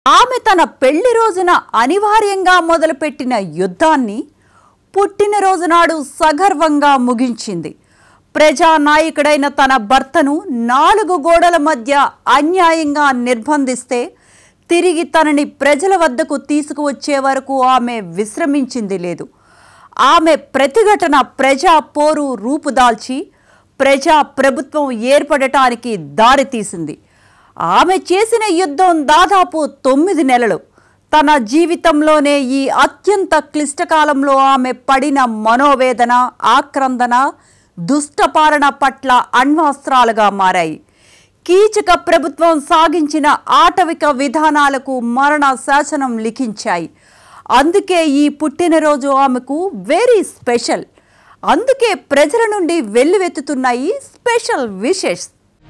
ఆమె తన పెళ్లి రోజున అనివార్యంగా మొదలుపెట్టిన యుద్ధాన్ని పుట్టినరోజు నాడు సగర్వంగా ముగించింది ప్రజానాయకుడైన తన భర్తను నాలుగు గోడల మధ్య అన్యాయంగా నిర్బంధిస్తే తిరిగి తనని ప్రజల వద్దకు తీసుకువచ్చే వరకు ఆమె విశ్రమించింది లేదు ఆమె ప్రతిఘటన ప్రజా పోరు రూపుదాల్చి ప్రజా ప్రభుత్వం ఏర్పడటానికి దారితీసింది ఆమె చేసిన యుద్ధం దాదాపు తొమ్మిది నెలలు తన జీవితంలోనే ఈ అత్యంత క్లిష్టకాలంలో ఆమె పడిన మనోవేదన ఆక్రందన దుష్టపాలన పట్ల అణ్వాస్త్రాలుగా మారాయి కీచక ప్రభుత్వం సాగించిన ఆటవిక విధానాలకు మరణ శాసనం లిఖించాయి అందుకే ఈ పుట్టినరోజు ఆమెకు వెరీ స్పెషల్ అందుకే ప్రజల నుండి వెల్లువెత్తుతున్నాయి స్పెషల్ విషెస్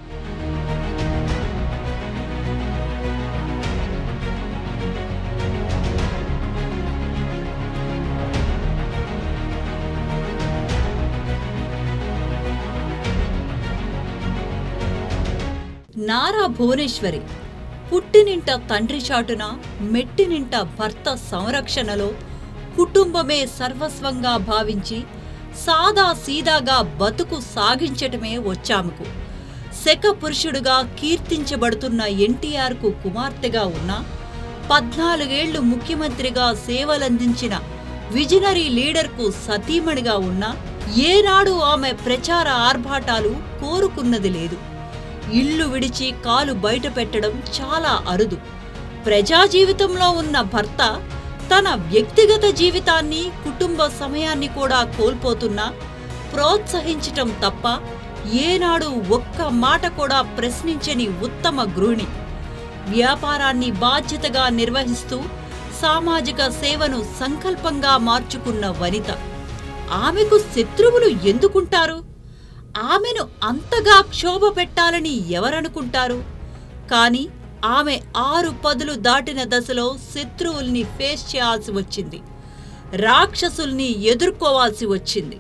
నారా భువనేశ్వరి పుట్టినింట తండ్రి చాటున మెట్టినింట భర్త సంరక్షణలో కుటుంబమే సర్వస్వంగా భావించి సాదా సీదాగా బతుకు సాగించటమే వచ్చాముకు శక పురుషుడుగా కీర్తించబడుతున్న ఎన్టీఆర్కు కుమార్తెగా ఉన్న పద్నాలుగేళ్లు ముఖ్యమంత్రిగా సేవలందించిన విజనరీ లీడర్కు సతీమణిగా ఉన్న ఏనాడు ఆమె ప్రచార ఆర్భాటాలు కోరుకున్నది లేదు ఇల్లు విడిచి కాలు బయట పెట్టడం చాలా అరుదు ప్రజా జీవితంలో ఉన్న భర్త తన వ్యక్తిగత జీవితాన్ని కుటుంబ సమయాన్ని కూడా కోల్పోతున్నా ప్రోత్సహించటం తప్ప ఏనాడు ఒక్క మాట కూడా ప్రశ్నించని ఉత్తమ గృహిణి వ్యాపారాన్ని బాధ్యతగా నిర్వహిస్తూ సామాజిక సేవను సంకల్పంగా మార్చుకున్న వనిత ఆమెకు శత్రువులు ఎందుకుంటారు ఆమెను అంతగా క్షోభ పెట్టాలని ఎవరనుకుంటారు కాని ఆమె ఆరు పదులు దాటిన దశలో శత్రువుల్ని ఫేస్ చేయాల్సి వచ్చింది రాక్షసుల్ని ఎదుర్కోవాల్సి వచ్చింది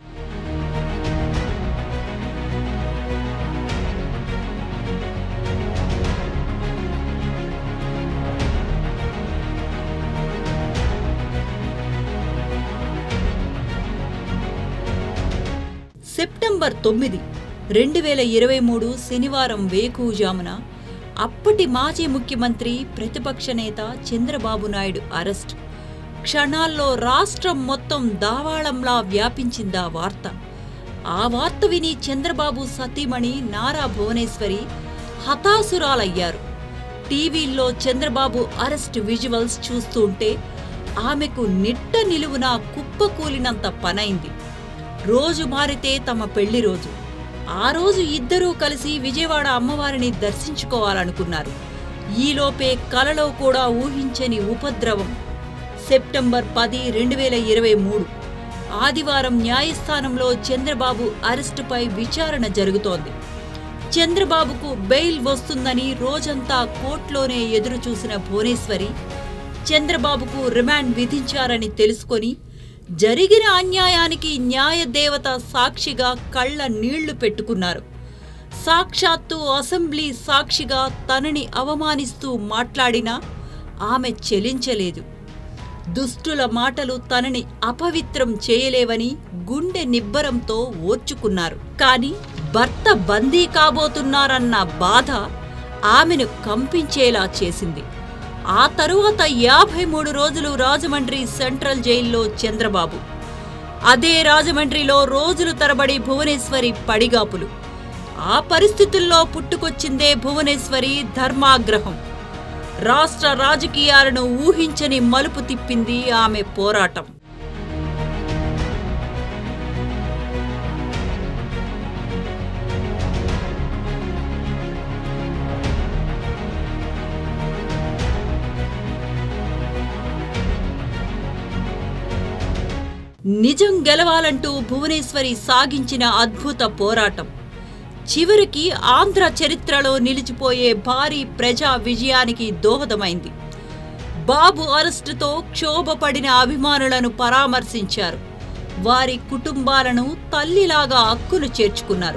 సెప్టెంబర్ తొమ్మిది రెండు వేల ఇరవై మూడు శనివారం వేకువజామున అప్పటి మాజీ ముఖ్యమంత్రి ప్రతిపక్ష నేత చంద్రబాబు నాయుడు అరెస్ట్ క్షణాల్లో రాష్ట్రం మొత్తం దావాళంలా వ్యాపించిందా వార్త ఆ వార్త విని చంద్రబాబు సతీమణి నారా భువనేశ్వరి హతాసురాలయ్యారు టీవీల్లో చంద్రబాబు అరెస్ట్ విజువల్స్ చూస్తుంటే ఆమెకు నిట్ట నిలువున కుప్పకూలినంత పనైంది రోజు మారితే తమ పెళ్లి రోజు ఆ రోజు ఇద్దరూ కలిసి విజయవాడ అమ్మవారిని దర్శించుకోవాలనుకున్నారు ఈలోపే కలలో కూడా ఊహించని ఉపద్రవం సెప్టెంబర్ పది రెండు వేల ఇరవై మూడు ఆదివారం న్యాయస్థానంలో చంద్రబాబు అరెస్టుపై విచారణ జరుగుతోంది చంద్రబాబుకు బెయిల్ వస్తుందని రోజంతా కోర్టులోనే ఎదురు చూసిన భువనేశ్వరి చంద్రబాబుకు రిమాండ్ విధించారని తెలుసుకొని జరిగిన అన్యాయానికి న్యాయదేవత సాక్షిగా కళ్ళ నీళ్లు పెట్టుకున్నారు సాక్షాత్తు అసెంబ్లీ సాక్షిగా తనని అవమానిస్తూ మాట్లాడినా ఆమె చెలించలేదు దుష్టుల మాటలు తనని అపవిత్రం చేయలేవని గుండె నిబ్బరంతో ఓర్చుకున్నారు కాని భర్త బందీ కాబోతున్నారన్న బాధ ఆమెను కంపించేలా చేసింది ఆ తరువాత యాభై మూడు రోజులు రాజమండ్రి సెంట్రల్ జైల్లో చంద్రబాబు అదే రాజమండ్రిలో రోజులు తరబడి భువనేశ్వరి పడిగాపులు ఆ పరిస్థితుల్లో పుట్టుకొచ్చిందే భువనేశ్వరి ధర్మాగ్రహం రాష్ట్ర రాజకీయాలను ఊహించని మలుపు తిప్పింది ఆమె పోరాటం నిజం గెలవాలంటూ భువనేశ్వరి సాగించిన అద్భుత పోరాటం చివరికి ఆంధ్ర చరిత్రలో నిలిచిపోయే భారీ ప్రజా విజయానికి దోహదమైంది బాబు అరెస్టుతో క్షోభపడిన అభిమానులను పరామర్శించారు వారి కుటుంబాలను తల్లిలాగా అక్కును చేర్చుకున్నారు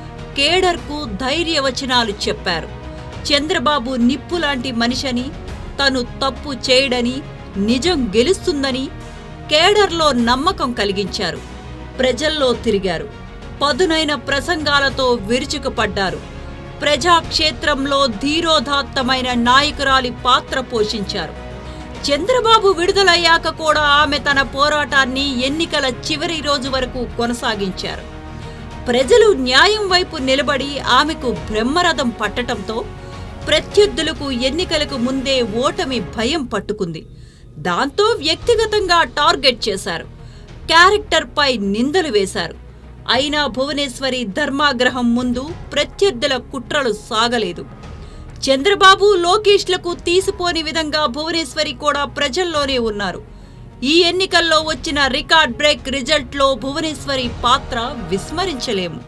కేడర్కు ధైర్యవచనాలు చెప్పారు చంద్రబాబు నిప్పు లాంటి మనిషని తను తప్పు చేయడని నిజం గెలుస్తుందని కేడర్లో నమ్మకం కలిగించారు ప్రజల్లో తిరిగారు పదునైన ప్రసంగాలతో విరుచుకుపడ్డారు ప్రజాక్షేత్రంలో ధీరోదాత్తమైన నాయకురాలి పాత్ర పోషించారు చంద్రబాబు విడుదలయ్యాక కూడా ఆమె తన పోరాటాన్ని ఎన్నికల చివరి రోజు వరకు కొనసాగించారు ప్రజలు న్యాయం వైపు నిలబడి ఆమెకు బ్రహ్మరథం పట్టటంతో ప్రత్యర్థులకు ఎన్నికలకు ముందే ఓటమి భయం పట్టుకుంది దాంతో వ్యక్తిగతంగా టార్గెట్ చేశారు క్యారెక్టర్పై నిందలు వేశారు అయినా భువనేశ్వరి ధర్మాగ్రహం ముందు ప్రత్యర్థుల కుట్రలు సాగలేదు చంద్రబాబు లోకేష్లకు తీసిపోని విధంగా భువనేశ్వరి కూడా ప్రజల్లోనే ఉన్నారు ఈ ఎన్నికల్లో వచ్చిన రికార్డ్ బ్రేక్ రిజల్ట్లో భువనేశ్వరి పాత్ర విస్మరించలేము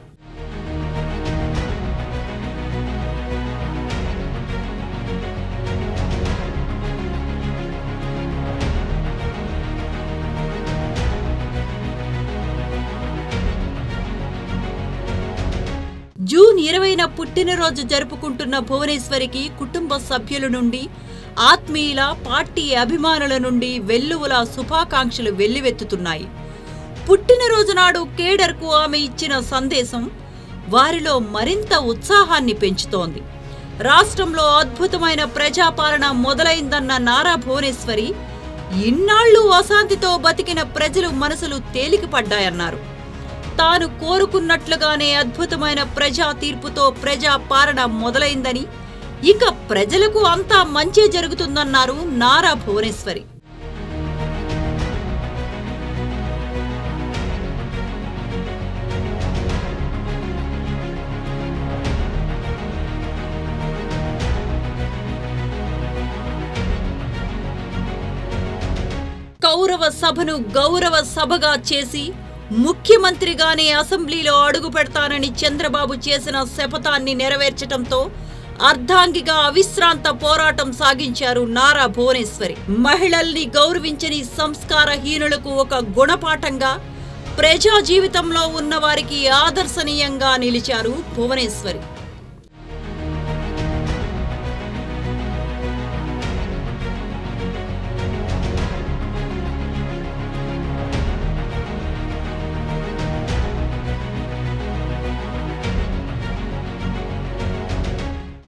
జూన్ ఇరవైన పుట్టినరోజు జరుపుకుంటున్న భువనేశ్వరికి కుటుంబ సభ్యుల నుండి ఆత్మీయుల పార్టీ అభిమానుల నుండి వెల్లువల శుభాకాంక్షలు వెల్లువెత్తుతున్నాయి పుట్టినరోజు నాడు కేడర్కు ఆమె ఇచ్చిన సందేశం వారిలో మరింత ఉత్సాహాన్ని పెంచుతోంది రాష్ట్రంలో అద్భుతమైన ప్రజాపాలన మొదలైందన్న నారా భువనేశ్వరి ఇన్నాళ్లు అశాంతితో బతికిన ప్రజలు మనసులు తేలికపడ్డాయన్నారు తాను కోరుకున్నట్లుగానే అద్భుతమైన ప్రజా తీర్పుతో ప్రజా పాలన మొదలైందని ఇక ప్రజలకు అంతా మంచే జరుగుతుందన్నారు నారా భువనేశ్వరి కౌరవ సభను గౌరవ సభగా చేసి ముఖ్యమంత్రిగానే అసెంబ్లీలో అడుగు పెడతానని చంద్రబాబు చేసిన శపథాన్ని నెరవేర్చడంతో అర్ధాంగిగా అవిశ్రాంత పోరాటం సాగించారు నారా భువనేశ్వరి మహిళల్ని గౌరవించని సంస్కారహీనులకు ఒక గుణపాఠంగా ప్రజా జీవితంలో ఉన్న వారికి ఆదర్శనీయంగా నిలిచారు భువనేశ్వరి